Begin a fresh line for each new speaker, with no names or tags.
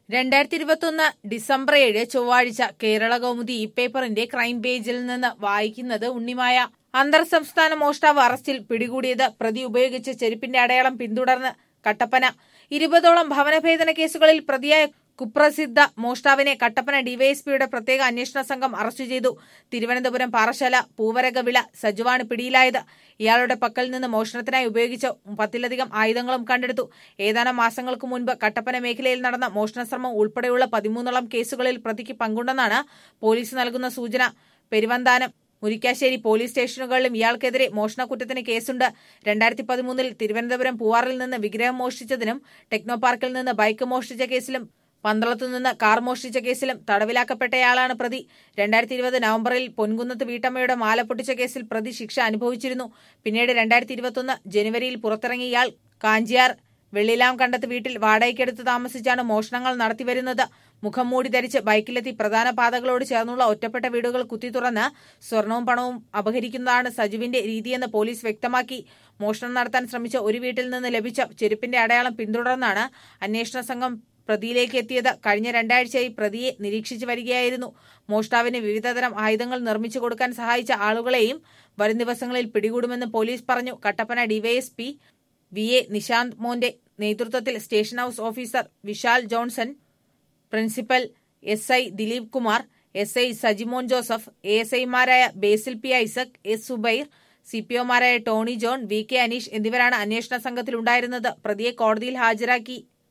രണ്ടായിരത്തി ഇരുപത്തൊന്ന് ഡിസംബർ ഏഴ് ചൊവ്വാഴ്ച കേരള കൗമുദി ഇ പേപ്പറിന്റെ ക്രൈം പേജിൽ നിന്ന് വായിക്കുന്നത് ഉണ്ണിമായ അന്തർ സംസ്ഥാന മോഷ്ടാവ് അറസ്റ്റിൽ പിടികൂടിയത് പ്രതി ഉപയോഗിച്ച ചെരുപ്പിന്റെ അടയാളം പിന്തുടർന്ന് കട്ടപ്പന ഇരുപതോളം ഭവനഭേദന കേസുകളിൽ പ്രതിയായ കുപ്രസിദ്ധ മോഷ്ടാവിനെ കട്ടപ്പന ഡിവൈഎസ്പിയുടെ പ്രത്യേക അന്വേഷണ സംഘം അറസ്റ്റ് ചെയ്തു തിരുവനന്തപുരം പാറശാല പൂവരകവിള സജുവാണ് പിടിയിലായത് ഇയാളുടെ പക്കൽ നിന്ന് മോഷണത്തിനായി ഉപയോഗിച്ച പത്തിലധികം ആയുധങ്ങളും കണ്ടെടുത്തു ഏതാനും മാസങ്ങൾക്ക് മുൻപ് കട്ടപ്പന മേഖലയിൽ നടന്ന മോഷണശ്രമം ഉൾപ്പെടെയുള്ള പതിമൂന്നോളം കേസുകളിൽ പ്രതിക്ക് പങ്കുണ്ടെന്നാണ് പോലീസ് നൽകുന്ന സൂചന പെരുവന്താനം മുരിക്കാശ്ശേരി പോലീസ് സ്റ്റേഷനുകളിലും ഇയാൾക്കെതിരെ മോഷണക്കുറ്റത്തിന് കേസുണ്ട് രണ്ടായിരത്തി പതിമൂന്നിൽ തിരുവനന്തപുരം പൂവാറിൽ നിന്ന് വിഗ്രഹം മോഷ്ടിച്ചതിനും ടെക്നോ പാർക്കിൽ നിന്ന് ബൈക്ക് മോഷ്ടിച്ച കേസിലും പന്തളത്തു നിന്ന് കാർ മോഷ്ടിച്ച കേസിലും തടവിലാക്കപ്പെട്ടയാളാണ് പ്രതി രണ്ടായിരത്തി ഇരുപത് നവംബറിൽ പൊൻകുന്നത്ത് വീട്ടമ്മയുടെ മാല പൊട്ടിച്ച കേസിൽ പ്രതി ശിക്ഷ അനുഭവിച്ചിരുന്നു പിന്നീട് രണ്ടായിരത്തി ഇരുപത്തൊന്ന് ജനുവരിയിൽ പുറത്തിറങ്ങിയ ഇയാൾ കാഞ്ചിയാർ വെള്ളിലാം കണ്ടത്ത് വീട്ടിൽ വാടകയ്ക്കെടുത്ത് താമസിച്ചാണ് മോഷണങ്ങൾ നടത്തിവരുന്നത് മുഖം മൂടി ധരിച്ച് ബൈക്കിലെത്തി പ്രധാന പാതകളോട് ചേർന്നുള്ള ഒറ്റപ്പെട്ട വീടുകൾ കുത്തി തുറന്ന് സ്വർണവും പണവും അപഹരിക്കുന്നതാണ് സജുവിന്റെ രീതിയെന്ന് പോലീസ് വ്യക്തമാക്കി മോഷണം നടത്താൻ ശ്രമിച്ച ഒരു വീട്ടിൽ നിന്ന് ലഭിച്ച ചെരുപ്പിന്റെ അടയാളം പിന്തുടർന്നാണ് അന്വേഷണ സംഘം പ്രതിയിലേക്ക് എത്തിയത് കഴിഞ്ഞ രണ്ടാഴ്ചയായി പ്രതിയെ നിരീക്ഷിച്ചു വരികയായിരുന്നു മോഷ്ടാവിന് വിവിധതരം ആയുധങ്ങൾ നിർമ്മിച്ചു കൊടുക്കാൻ സഹായിച്ച ആളുകളെയും വരും ദിവസങ്ങളിൽ പിടികൂടുമെന്ന് പോലീസ് പറഞ്ഞു Kattappana D Y S P V A Nishanth മോന്റെ നേതൃത്വത്തിൽ station house officer Vishal Johnson principal S I Dileep Kumar S I Sajimon Joseph A S ഐമാരായ Basil P Isaac S Zubair C P ഒമാരായ ടോണി ജോൺ വി കെ അനീഷ് എന്നിവരാണ് അന്വേഷണ സംഘത്തിലുണ്ടായിരുന്നത് പ്രതിയെ കോടതിയിൽ ഹാജരാക്കി